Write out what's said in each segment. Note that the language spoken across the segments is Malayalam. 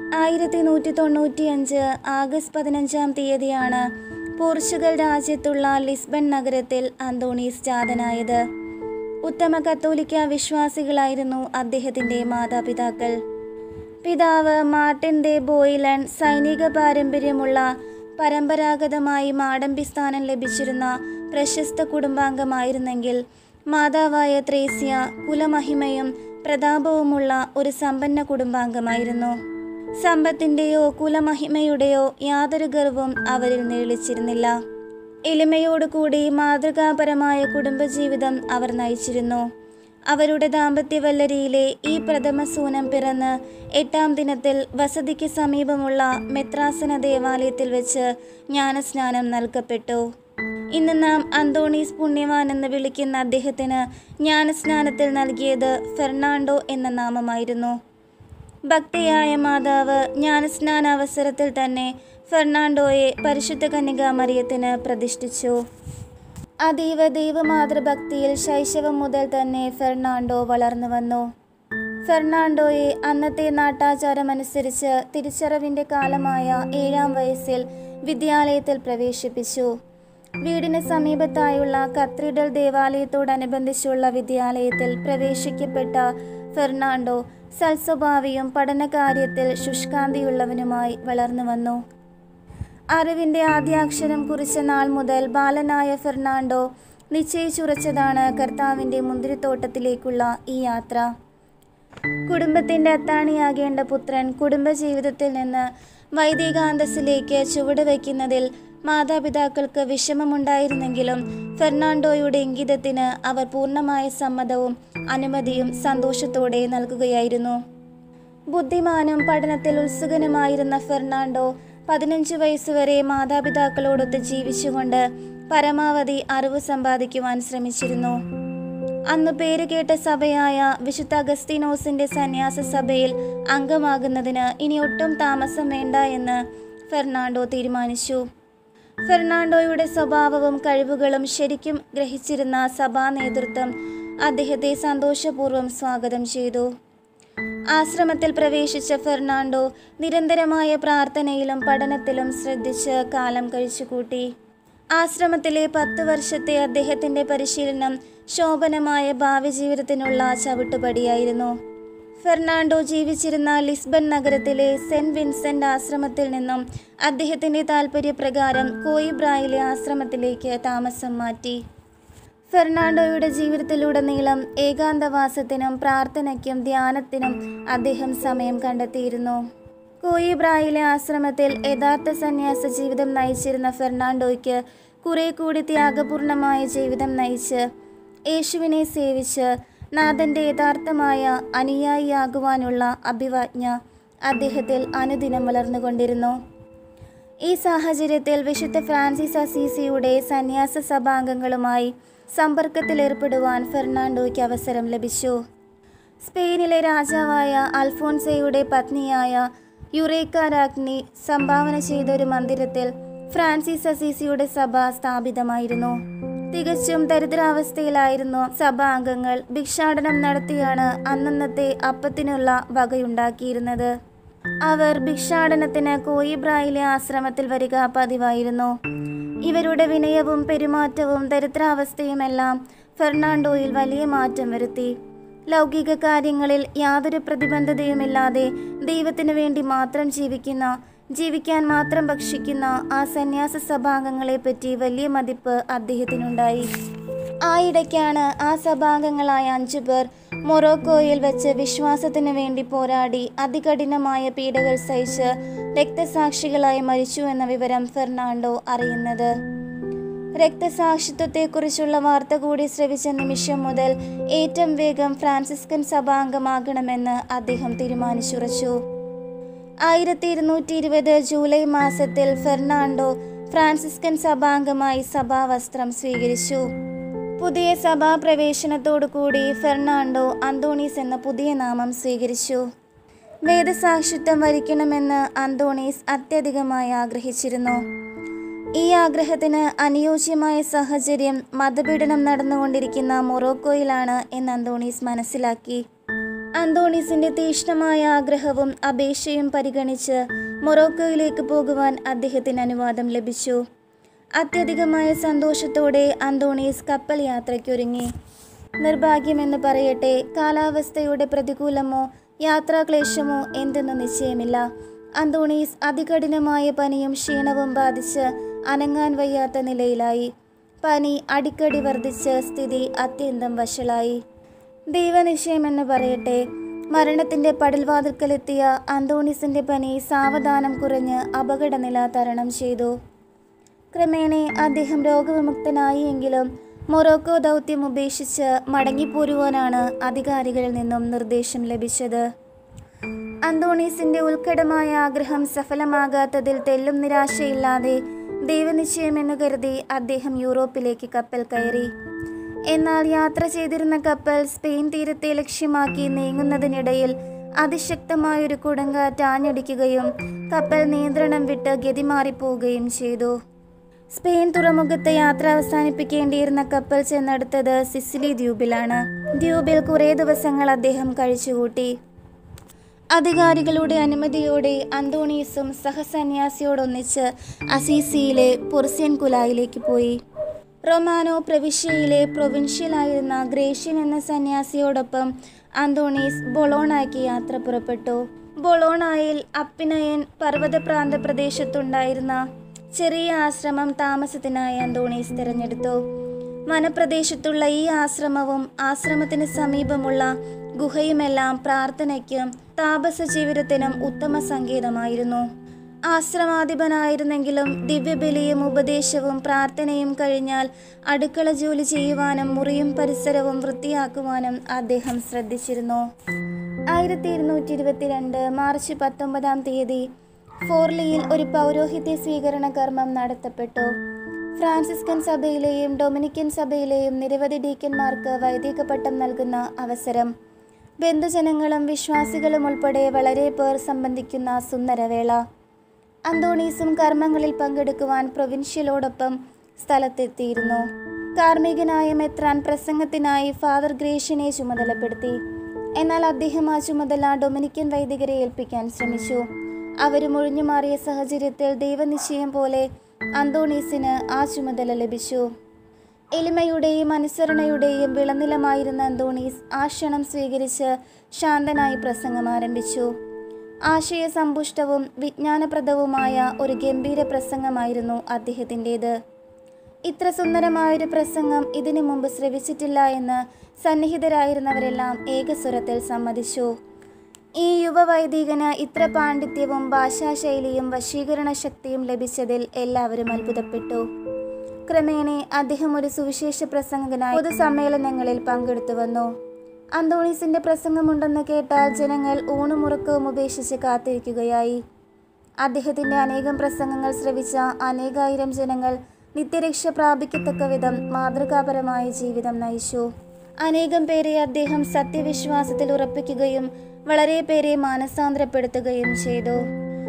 ആയിരത്തി നൂറ്റി തൊണ്ണൂറ്റിയഞ്ച് ആഗസ്റ്റ് പതിനഞ്ചാം തീയതിയാണ് പോർച്ചുഗൽ രാജ്യത്തുള്ള ലിസ്ബൺ നഗരത്തിൽ അന്തോണീസ് ജാതനായത് ഉത്തമ കത്തോലിക്ക വിശ്വാസികളായിരുന്നു അദ്ദേഹത്തിൻ്റെ മാതാപിതാക്കൾ പിതാവ് മാർട്ടിൻ ദെ ബോയിലൻ സൈനിക പാരമ്പര്യമുള്ള പരമ്പരാഗതമായി മാടമ്പി സ്ഥാനം ലഭിച്ചിരുന്ന പ്രശസ്ത കുടുംബാംഗമായിരുന്നെങ്കിൽ മാതാവായ ത്രേസ്യ കുലമഹിമയും പ്രതാപവുമുള്ള ഒരു സമ്പന്ന കുടുംബാംഗമായിരുന്നു സമ്പത്തിൻ്റെയോ കുലമഹിമയുടെയോ യാതൊരു ഗർവും അവരിൽ നീളിച്ചിരുന്നില്ല എളിമയോടുകൂടി മാതൃകാപരമായ കുടുംബജീവിതം അവർ നയിച്ചിരുന്നു അവരുടെ ദാമ്പത്യവല്ലരിയിലെ ഈ പ്രഥമ സൂനം പിറന്ന് എട്ടാം ദിനത്തിൽ വസതിക്ക് സമീപമുള്ള മെത്രാസന ദേവാലയത്തിൽ വെച്ച് ജ്ഞാനസ്നാനം നൽകപ്പെട്ടു ഇന്ന് നാം അന്തോണീസ് പുണ്യവാൻ എന്ന് വിളിക്കുന്ന അദ്ദേഹത്തിന് ജ്ഞാനസ്നാനത്തിൽ നൽകിയത് ഫെർണാണ്ടോ എന്ന നാമമായിരുന്നു ഭക്തിയായ മാതാവ് ജ്ഞാനസ്നാന അവസരത്തിൽ തന്നെ ഫെർണാണ്ടോയെ പരിശുദ്ധ കന്യക മറിയത്തിന് പ്രതിഷ്ഠിച്ചു അതീവ ദൈവമാതൃഭക്തിയിൽ ശൈശവം മുതൽ തന്നെ ഫെർണാണ്ടോ വളർന്നു വന്നു ഫെർണാണ്ടോയെ അന്നത്തെ നാട്ടാചാരമനുസരിച്ച് തിരിച്ചറിവിൻ്റെ കാലമായ ഏഴാം വയസ്സിൽ വിദ്യാലയത്തിൽ പ്രവേശിപ്പിച്ചു വീടിന് സമീപത്തായുള്ള കത്രീഡൽ ദേവാലയത്തോടനുബന്ധിച്ചുള്ള വിദ്യാലയത്തിൽ പ്രവേശിക്കപ്പെട്ട ഫെർണാണ്ടോ സൽസ്വഭാവിയും പഠനകാര്യത്തിൽ ശുഷ്കാന്തിയുള്ളവനുമായി വളർന്നു വന്നു അറിവിൻ്റെ ആദ്യാക്ഷരം കുറിച്ച നാൾ മുതൽ ബാലനായ ഫെർണാണ്ടോ നിശ്ചയിച്ചുറച്ചതാണ് കർത്താവിൻ്റെ മുന്തിരിത്തോട്ടത്തിലേക്കുള്ള ഈ യാത്ര കുടുംബത്തിൻ്റെ അത്താണിയാകേണ്ട പുത്രൻ കുടുംബജീവിതത്തിൽ നിന്ന് വൈദികാന്തസ്സിലേക്ക് ചുവടുവയ്ക്കുന്നതിൽ മാതാപിതാക്കൾക്ക് വിഷമമുണ്ടായിരുന്നെങ്കിലും ഫെർണാണ്ടോയുടെ ഇംഗിതത്തിന് അവർ പൂർണ്ണമായ സമ്മതവും അനുമതിയും സന്തോഷത്തോടെ നൽകുകയായിരുന്നു ബുദ്ധിമാനും പഠനത്തിൽ ഉത്സുകനുമായിരുന്ന ഫെർണാണ്ടോ പതിനഞ്ച് വയസ്സുവരെ മാതാപിതാക്കളോടൊത്ത് ജീവിച്ചുകൊണ്ട് പരമാവധി അറിവ് സമ്പാദിക്കുവാൻ ശ്രമിച്ചിരുന്നു അന്ന് പേരുകേട്ട സഭയായ വിശുദ്ധ അഗസ്തീനോസിന്റെ സന്യാസ സഭയിൽ അംഗമാകുന്നതിന് ഇനി ഒട്ടും താമസം വേണ്ട എന്ന് ഫെർണാണ്ടോ തീരുമാനിച്ചു ഫെർണാണ്ടോയുടെ സ്വഭാവവും കഴിവുകളും ശരിക്കും ഗ്രഹിച്ചിരുന്ന സഭാ നേതൃത്വം അദ്ദേഹത്തെ സന്തോഷപൂർവ്വം സ്വാഗതം ചെയ്തു ആശ്രമത്തിൽ പ്രവേശിച്ച ഫെർണാണ്ടോ നിരന്തരമായ പ്രാർത്ഥനയിലും പഠനത്തിലും ശ്രദ്ധിച്ച് കാലം കഴിച്ചുകൂട്ടി ആശ്രമത്തിലെ പത്ത് വർഷത്തെ അദ്ദേഹത്തിൻ്റെ പരിശീലനം ശോഭനമായ ഭാവി ജീവിതത്തിനുള്ള ചവിട്ടുപടിയായിരുന്നു ഫെർണാണ്ടോ ജീവിച്ചിരുന്ന ലിസ്ബൺ നഗരത്തിലെ സെന്റ് വിൻസെന്റ് ആശ്രമത്തിൽ നിന്നും അദ്ദേഹത്തിൻ്റെ താൽപ്പര്യപ്രകാരം കോയിബ്രായിലെ ആശ്രമത്തിലേക്ക് താമസം മാറ്റി ഫെർണാണ്ടോയുടെ ജീവിതത്തിലുടനീളം ഏകാന്തവാസത്തിനും പ്രാർത്ഥനയ്ക്കും ധ്യാനത്തിനും അദ്ദേഹം സമയം കണ്ടെത്തിയിരുന്നു കോയിബ്രായിലെ ആശ്രമത്തിൽ യഥാർത്ഥ സന്യാസ ജീവിതം നയിച്ചിരുന്ന ഫെർണാണ്ടോയ്ക്ക് കുറെ കൂടി ത്യാഗപൂർണമായ ജീവിതം നയിച്ച് യേശുവിനെ സേവിച്ച് നാഥൻ്റെ യഥാർത്ഥമായ അനുയായിയാകുവാനുള്ള അഭിവാജ്ഞ അദ്ദേഹത്തിൽ അനുദിനം വളർന്നുകൊണ്ടിരുന്നു ഈ സാഹചര്യത്തിൽ വിശുദ്ധ ഫ്രാൻസിസ് അസീസിയുടെ സന്യാസ സഭാംഗങ്ങളുമായി സമ്പർക്കത്തിലേർപ്പെടുവാൻ ഫെർണാണ്ടോയ്ക്ക് അവസരം ലഭിച്ചു സ്പെയിനിലെ രാജാവായ അൽഫോൺസയുടെ പത്നിയായ യുറേക്ക രാജ്ഞി സംഭാവന ചെയ്ത ഒരു മന്ദിരത്തിൽ ഫ്രാൻസിസ് അസീസിയുടെ സഭ സ്ഥാപിതമായിരുന്നു തികച്ചും ദരിദ്രാവസ്ഥയിലായിരുന്നു സഭാ അംഗങ്ങൾ ഭിക്ഷാടനം നടത്തിയാണ് അന്നന്നത്തെ അപ്പത്തിനുള്ള വകയുണ്ടാക്കിയിരുന്നത് അവർ ഭിക്ഷാടനത്തിന് കോയിബ്രായിലെ ആശ്രമത്തിൽ വരിക പതിവായിരുന്നു ഇവരുടെ വിനയവും പെരുമാറ്റവും ദരിദ്രാവസ്ഥയുമെല്ലാം ഫെർണാണ്ടോയിൽ വലിയ മാറ്റം വരുത്തി ലൗകിക കാര്യങ്ങളിൽ യാതൊരു പ്രതിബന്ധതയുമില്ലാതെ ദൈവത്തിനു വേണ്ടി മാത്രം ജീവിക്കുന്ന ജീവിക്കാൻ മാത്രം ഭക്ഷിക്കുന്ന ആ സന്യാസ സഭാംഗങ്ങളെ പറ്റി വലിയ മതിപ്പ് അദ്ദേഹത്തിനുണ്ടായി ആയിടയ്ക്കാണ് ആ സഭാംഗങ്ങളായ അഞ്ചു പേർ മൊറോക്കോയിൽ വെച്ച് വിശ്വാസത്തിനു വേണ്ടി പോരാടി അതികഠിനമായ പീഡകൾ സഹിച്ച് രക്തസാക്ഷികളായി മരിച്ചു എന്ന വിവരം ഫെർണാണ്ടോ അറിയുന്നത് രക്തസാക്ഷിത്വത്തെക്കുറിച്ചുള്ള വാർത്ത കൂടി ശ്രവിച്ച നിമിഷം മുതൽ ഏറ്റവും വേഗം ഫ്രാൻസിസ്കൻ സഭാംഗമാകണമെന്ന് അദ്ദേഹം തീരുമാനിച്ചുറച്ചു ആയിരത്തി ഇരുന്നൂറ്റി ഇരുപത് ജൂലൈ മാസത്തിൽ ഫെർണാണ്ടോ ഫ്രാൻസിസ്കൻ സഭാംഗമായി സഭാവസ്ത്രം സ്വീകരിച്ചു പുതിയ സഭാ പ്രവേശനത്തോടുകൂടി ഫെർണാണ്ടോ അന്തോണീസ് എന്ന പുതിയ നാമം സ്വീകരിച്ചു വേദസാക്ഷിത്വം വരിക്കണമെന്ന് അന്തോണീസ് അത്യധികമായി ആഗ്രഹിച്ചിരുന്നു ഈ ആഗ്രഹത്തിന് അനുയോജ്യമായ സാഹചര്യം മതപീഡനം നടന്നുകൊണ്ടിരിക്കുന്ന മൊറോക്കോയിലാണ് എന്ന് അന്തോണീസ് മനസ്സിലാക്കി അന്തോണീസിന്റെ തീക്ഷ്ണമായ ആഗ്രഹവും അപേക്ഷയും പരിഗണിച്ച് മൊറോക്കോയിലേക്ക് പോകുവാൻ അദ്ദേഹത്തിന് അനുവാദം ലഭിച്ചു അത്യധികമായ സന്തോഷത്തോടെ അന്തോണീസ് കപ്പൽ യാത്രയ്ക്കൊരുങ്ങി നിർഭാഗ്യമെന്ന് പറയട്ടെ കാലാവസ്ഥയുടെ പ്രതികൂലമോ യാത്രാക്ലേശമോ എന്തെന്ന് നിശ്ചയമില്ല അന്തോണീസ് അതികഠിനമായ പനിയും ക്ഷീണവും ബാധിച്ച് അനങ്ങാൻ വയ്യാത്ത നിലയിലായി പനി അടിക്കടി വർദ്ധിച്ച് സ്ഥിതി അത്യന്തം വഷളായി ദൈവനിശ്ചയമെന്ന് പറയട്ടെ മരണത്തിന്റെ പടിൽവാതിൽക്കലെത്തിയ അന്തോണീസിന്റെ പനി സാവധാനം കുറഞ്ഞ് അപകടനില തരണം ചെയ്തു ക്രമേണ അദ്ദേഹം രോഗവിമുക്തനായി എങ്കിലും മൊറോക്കോ ദൗത്യം ഉപേക്ഷിച്ച് മടങ്ങിപ്പോരുവാനാണ് അധികാരികളിൽ നിന്നും നിർദ്ദേശം ലഭിച്ചത് അന്തോണീസിന്റെ ഉത്കടമായ ആഗ്രഹം സഫലമാകാത്തതിൽ തെല്ലും നിരാശയില്ലാതെ ദൈവനിശ്ചയമെന്ന് കരുതി അദ്ദേഹം യൂറോപ്പിലേക്ക് കപ്പൽ കയറി എന്നാൽ യാത്ര ചെയ്തിരുന്ന കപ്പൽ സ്പെയിൻ തീരത്തെ ലക്ഷ്യമാക്കി നീങ്ങുന്നതിനിടയിൽ അതിശക്തമായൊരു കൊടുങ്കാറ്റ് ആഞ്ഞടിക്കുകയും കപ്പൽ നിയന്ത്രണം വിട്ട് ഗതി മാറിപ്പോവുകയും ചെയ്തു സ്പെയിൻ തുറമുഖത്തെ യാത്ര അവസാനിപ്പിക്കേണ്ടിയിരുന്ന കപ്പൽ ചെന്നെടുത്തത് സിസിലി ദ്വീപിലാണ് ദ്വീപിൽ കുറേ ദിവസങ്ങൾ അദ്ദേഹം കഴിച്ചുകൂട്ടി അധികാരികളുടെ അനുമതിയോടെ അന്തോണീസും സഹസന്യാസിയോടൊന്നിച്ച് അസീസിയിലെ പൊർസ്യൻ കുലായിലേക്ക് പോയി റൊമാനോ പ്രവിശ്യയിലെ പ്രൊവിൻഷ്യലായിരുന്ന ഗ്രേഷ്യൻ എന്ന സന്യാസിയോടൊപ്പം അന്തോണീസ് ബൊളോണായ്ക്ക് യാത്ര പുറപ്പെട്ടു ബൊളോണായിൽ അപ്പിനയൻ പർവ്വതപ്രാന്ത പ്രദേശത്തുണ്ടായിരുന്ന ചെറിയ ആശ്രമം താമസത്തിനായി അന്തോണീസ് തിരഞ്ഞെടുത്തു വനപ്രദേശത്തുള്ള ഈ ആശ്രമവും ആശ്രമത്തിന് സമീപമുള്ള ഗുഹയുമെല്ലാം പ്രാർത്ഥനയ്ക്കും താപസ ജീവിതത്തിനും ഉത്തമ സംഗീതമായിരുന്നു ആശ്രമാധിപനായിരുന്നെങ്കിലും ദിവ്യബലിയും ഉപദേശവും പ്രാർത്ഥനയും കഴിഞ്ഞാൽ അടുക്കള ജോലി ചെയ്യുവാനും മുറിയും പരിസരവും വൃത്തിയാക്കുവാനും അദ്ദേഹം ശ്രദ്ധിച്ചിരുന്നു ആയിരത്തി ഇരുന്നൂറ്റി ഇരുപത്തിരണ്ട് മാർച്ച് പത്തൊമ്പതാം തീയതി ഫോർലിയിൽ ഒരു പൗരോഹിത്യ സ്വീകരണ കർമ്മം നടത്തപ്പെട്ടു ഫ്രാൻസിസ്കൻ സഭയിലെയും ഡൊമിനിക്കൻ സഭയിലെയും നിരവധി ഡീക്കന്മാർക്ക് വൈദിക പട്ടം നൽകുന്ന അവസരം ബന്ധുജനങ്ങളും വിശ്വാസികളും ഉൾപ്പെടെ വളരെ പേർ സംബന്ധിക്കുന്ന സുന്ദരവേള അന്തോണീസും കർമ്മങ്ങളിൽ പങ്കെടുക്കുവാൻ പ്രൊവിൻഷ്യലോടൊപ്പം സ്ഥലത്തെത്തിയിരുന്നു കാർമ്മികനായ മെത്രാൻ പ്രസംഗത്തിനായി ഫാദർ ഗ്രേഷ്യനെ ചുമതലപ്പെടുത്തി എന്നാൽ അദ്ദേഹം ആ ചുമതല ഡൊമിനിക്കൻ വൈദികരെ ഏൽപ്പിക്കാൻ ശ്രമിച്ചു അവരും ഒഴിഞ്ഞുമാറിയ സാഹചര്യത്തിൽ ദൈവനിശ്ചയം പോലെ അന്തോണീസിന് ആ ചുമതല ലഭിച്ചു എളിമയുടെയും അനുസരണയുടെയും വിളനിലമായിരുന്ന അന്തോണീസ് ആ ക്ഷണം സ്വീകരിച്ച് ശാന്തനായി പ്രസംഗം ആരംഭിച്ചു ആശയസമ്പുഷ്ടവും വിജ്ഞാനപ്രദവുമായ ഒരു ഗംഭീര പ്രസംഗമായിരുന്നു അദ്ദേഹത്തിൻ്റേത് ഇത്ര സുന്ദരമായൊരു പ്രസംഗം ഇതിനു മുമ്പ് ശ്രവിച്ചിട്ടില്ല എന്ന് സന്നിഹിതരായിരുന്നവരെല്ലാം ഏകസ്വരത്തിൽ സമ്മതിച്ചു ഈ യുവവൈദികന് ഇത്ര പാണ്ഡിത്യവും ഭാഷാശൈലിയും വശീകരണ ശക്തിയും ലഭിച്ചതിൽ എല്ലാവരും അത്ഭുതപ്പെട്ടു ക്രമേണ അദ്ദേഹം ഒരു സുവിശേഷ പ്രസംഗകനായി പൊതുസമ്മേളനങ്ങളിൽ പങ്കെടുത്തു വന്നു അന്തോണീസിന്റെ പ്രസംഗമുണ്ടെന്ന് കേട്ടാൽ ജനങ്ങൾ ഊണുമുറുക്കവും ഉപേക്ഷിച്ച് കാത്തിരിക്കുകയായി അദ്ദേഹത്തിന്റെ അനേകം പ്രസംഗങ്ങൾ ശ്രവിച്ച അനേകായിരം ജനങ്ങൾ നിത്യരക്ഷ പ്രാപിക്കത്തക്ക വിധം മാതൃകാപരമായ ജീവിതം നയിച്ചു അനേകം പേരെ അദ്ദേഹം സത്യവിശ്വാസത്തിൽ ഉറപ്പിക്കുകയും വളരെ പേരെ മാനസാന്തരപ്പെടുത്തുകയും ചെയ്തു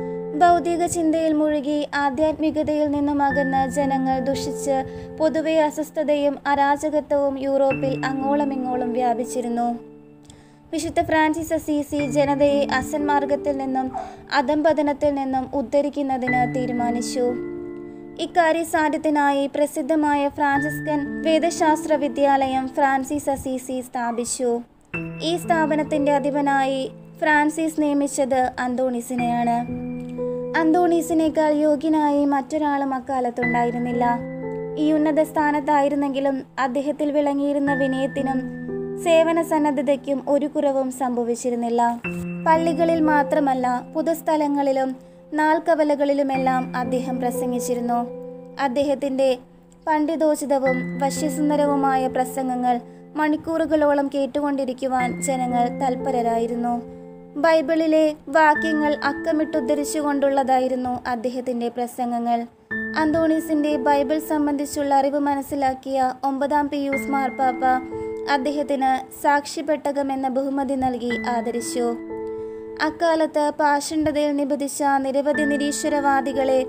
ഭൗതിക ചിന്തയിൽ മുഴുകി ആധ്യാത്മികതയിൽ നിന്നും അകന്ന ജനങ്ങൾ ദുഷിച്ച് പൊതുവെ അസ്വസ്ഥതയും അരാജകത്വവും യൂറോപ്പിൽ അങ്ങോളമിങ്ങോളം വ്യാപിച്ചിരുന്നു വിശുദ്ധ ഫ്രാൻസിസ് അസീസി ജനതയെ അസന്മാർഗത്തിൽ നിന്നും അധംപതനത്തിൽ നിന്നും ഉദ്ധരിക്കുന്നതിന് തീരുമാനിച്ചു ഇക്കാര്യ സാധ്യത്തിനായി പ്രസിദ്ധമായ ഫ്രാൻസിസ്കൻ വേദശാസ്ത്ര വിദ്യാലയം ഫ്രാൻസിസ് അസീസി സ്ഥാപിച്ചു ഈ സ്ഥാപനത്തിന്റെ അധിപനായി ഫ്രാൻസിസ് നിയമിച്ചത് അന്തോണീസിനെയാണ് അന്തോണീസിനേക്കാൾ യോഗ്യനായി മറ്റൊരാളും അക്കാലത്തുണ്ടായിരുന്നില്ല ഈ ഉന്നത സ്ഥാനത്തായിരുന്നെങ്കിലും അദ്ദേഹത്തിൽ വിളങ്ങിയിരുന്ന വിനയത്തിനും സേവന സന്നദ്ധതയ്ക്കും ഒരു കുറവും സംഭവിച്ചിരുന്നില്ല പള്ളികളിൽ മാത്രമല്ല പൊതുസ്ഥലങ്ങളിലും നാൾക്കവലകളിലുമെല്ലാം അദ്ദേഹം പ്രസംഗിച്ചിരുന്നു അദ്ദേഹത്തിന്റെ പണ്ഡിതോചിതവും വശ്യസുന്ദരവുമായ പ്രസംഗങ്ങൾ മണിക്കൂറുകളോളം കേട്ടുകൊണ്ടിരിക്കുവാൻ ജനങ്ങൾ തൽപരരായിരുന്നു ബൈബിളിലെ വാക്യങ്ങൾ അക്കമിട്ടുദ്ധരിച്ചുകൊണ്ടുള്ളതായിരുന്നു അദ്ദേഹത്തിന്റെ പ്രസംഗങ്ങൾ അന്തോണീസിന്റെ ബൈബിൾ സംബന്ധിച്ചുള്ള അറിവ് മനസ്സിലാക്കിയ ഒമ്പതാം പിയൂസ് മാർപ്പാപ്പ അദ്ദേഹത്തിന് സാക്ഷിപ്പെട്ടകം എന്ന ബഹുമതി നൽകി ആദരിച്ചു അക്കാലത്ത് പാഷണ്ഡതയിൽ നിബന്ധിച്ച നിരവധി നിരീശ്വരവാദികളെ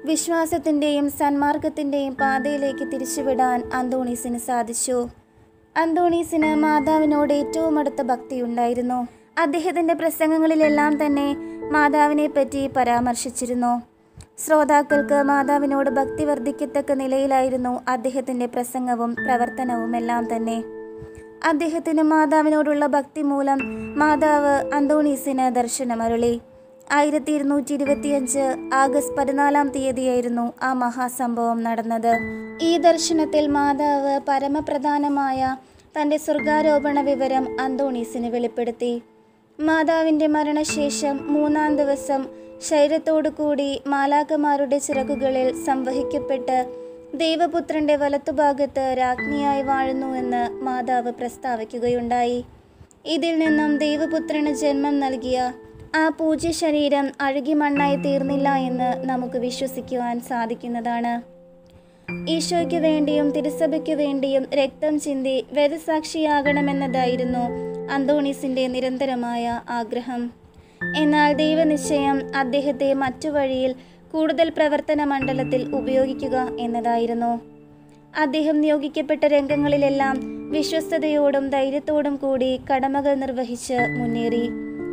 വിശ്വാസത്തിന്റെയും സന്മാർഗത്തിന്റെയും പാതയിലേക്ക് തിരിച്ചുവിടാൻ അന്തോണീസിന് സാധിച്ചു അന്തോണീസിന് മാതാവിനോട് ഏറ്റവും അടുത്ത ഭക്തിയുണ്ടായിരുന്നു അദ്ദേഹത്തിൻ്റെ പ്രസംഗങ്ങളിലെല്ലാം തന്നെ മാതാവിനെ പറ്റി പരാമർശിച്ചിരുന്നു ശ്രോതാക്കൾക്ക് മാതാവിനോട് ഭക്തി വർദ്ധിക്കത്തക്ക നിലയിലായിരുന്നു അദ്ദേഹത്തിൻ്റെ പ്രസംഗവും പ്രവർത്തനവും എല്ലാം തന്നെ അദ്ദേഹത്തിന് മാതാവിനോടുള്ള ഭക്തി മൂലം മാതാവ് അന്തോണീസിന് ദർശനമരുളി ആയിരത്തി ഇരുന്നൂറ്റി ഇരുപത്തിയഞ്ച് ആഗസ്റ്റ് പതിനാലാം തീയതിയായിരുന്നു ആ മഹാസംഭവം നടന്നത് ഈ ദർശനത്തിൽ മാതാവ് പരമപ്രധാനമായ തൻ്റെ സ്വർഗാരോപണ വിവരം അന്തോണീസിന് വെളിപ്പെടുത്തി മാതാവിൻ്റെ മരണശേഷം മൂന്നാം ദിവസം ശരീരത്തോടു കൂടി മാലാക്കമാരുടെ ചിറകുകളിൽ സംവഹിക്കപ്പെട്ട് ദൈവപുത്രന്റെ വലത്തുഭാഗത്ത് രാജ്ഞിയായി വാഴുന്നുവെന്ന് മാതാവ് പ്രസ്താവിക്കുകയുണ്ടായി ഇതിൽ നിന്നും ദൈവപുത്രന് ജന്മം നൽകിയ ആ പൂജ്യ ശരീരം അഴുകി മണ്ണായി തീർന്നില്ല എന്ന് നമുക്ക് വിശ്വസിക്കുവാൻ സാധിക്കുന്നതാണ് ഈശോയ്ക്ക് വേണ്ടിയും തിരുസഭയ്ക്ക് വേണ്ടിയും രക്തം ചിന്തി വേദസാക്ഷിയാകണമെന്നതായിരുന്നു അന്തോണീസിന്റെ നിരന്തരമായ ആഗ്രഹം എന്നാൽ ദൈവനിശ്ചയം അദ്ദേഹത്തെ മറ്റു വഴിയിൽ കൂടുതൽ പ്രവർത്തന മണ്ഡലത്തിൽ ഉപയോഗിക്കുക എന്നതായിരുന്നു അദ്ദേഹം നിയോഗിക്കപ്പെട്ട രംഗങ്ങളിലെല്ലാം വിശ്വസ്തയോടും ധൈര്യത്തോടും കൂടി കടമകൾ നിർവഹിച്ച് മുന്നേറി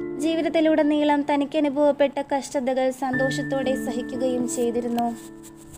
ജീവിതത്തിലുടനീളം തനിക്ക് അനുഭവപ്പെട്ട കഷ്ടതകൾ സന്തോഷത്തോടെ സഹിക്കുകയും ചെയ്തിരുന്നു